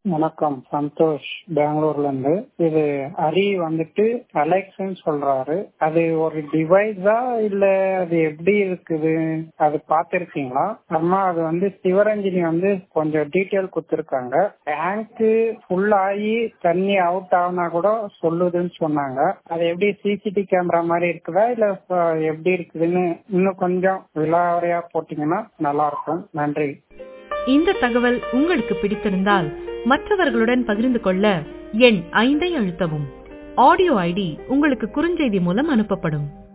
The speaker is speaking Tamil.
வணக்கம் சந்தோஷ் பெங்களூர்ல இருந்து இது ஹரி வந்துட்டு அலெக்ஸ்ன்னு சொல்றாரு அது ஒரு டிவைஸா இல்ல அது எப்படி இருக்குது அது பாத்திருக்கீங்களா அம்மா அது வந்து சிவரஞ்சனி வந்து கொஞ்சம் டீட்டெயில் கொடுத்துருக்காங்க டேங்க் ஃபுல் ஆகி தண்ணி அவுட் ஆகுனா கூட சொல்லுதுன்னு சொன்னாங்க அது எப்படி சிசிடி கேமரா மாதிரி இருக்குதா இல்ல அஹ், எப்படி இருக்குதுன்னு இன்னும் கொஞ்சம் விலாவரியா போட்டீங்கன்னா நல்லா இருக்கும் நன்றி இந்த தகவல் உங்களுக்கு பிடித்திருந்தால் மற்றவர்களுடன் பகிர்ந்து கொள்ள எண் ஐந்தை அழுத்தவும் ஆடியோ ஐடி உங்களுக்கு குறுஞ்செய்தி மூலம் அனுப்பப்படும்